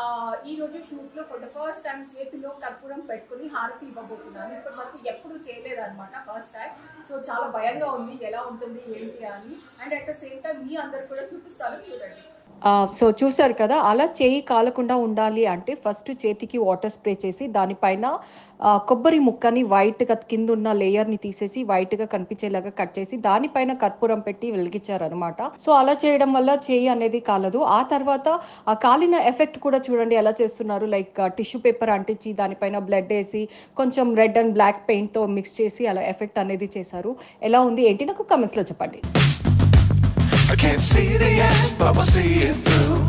ఈ రోజు షూట్ లో ఫర్ ద ఫస్ట్ టైం చేతిలో కర్పూరం పెట్టుకుని హారతి ఇవ్వబోతున్నాను ఇప్పటి వరకు ఎప్పుడు చేయలేదు అనమాట ఫస్ట్ టైం సో చాలా భయంగా ఉంది ఎలా ఉంటుంది ఏంటి అని and at the same time మీ అందరు కూడా చూపిస్తాను చూడండి సో చూసారు కదా అలా చేయి కాలకుండా ఉండాలి అంటే ఫస్ట్ చేతికి వాటర్ స్ప్రే చేసి దానిపైన ఆ, కొబ్బరి ముక్కని వైట్గా కింద ఉన్న లేయర్ని తీసేసి వైట్గా కనిపించేలాగా కట్ చేసి దానిపైన కర్పూరం పెట్టి వెలిగించారనమాట సో అలా చేయడం వల్ల చేయి అనేది కాలదు ఆ తర్వాత ఆ కాలిన ఎఫెక్ట్ కూడా చూడండి ఎలా చేస్తున్నారు లైక్ టిష్యూ పేపర్ అంటించి దానిపైన బ్లడ్ వేసి కొంచెం రెడ్ అండ్ బ్లాక్ పెయింట్తో మిక్స్ చేసి అలా ఎఫెక్ట్ అనేది చేశారు ఎలా ఉంది ఏంటి నాకు కమెంట్స్లో చెప్పండి I can't see the end, but we'll see it through.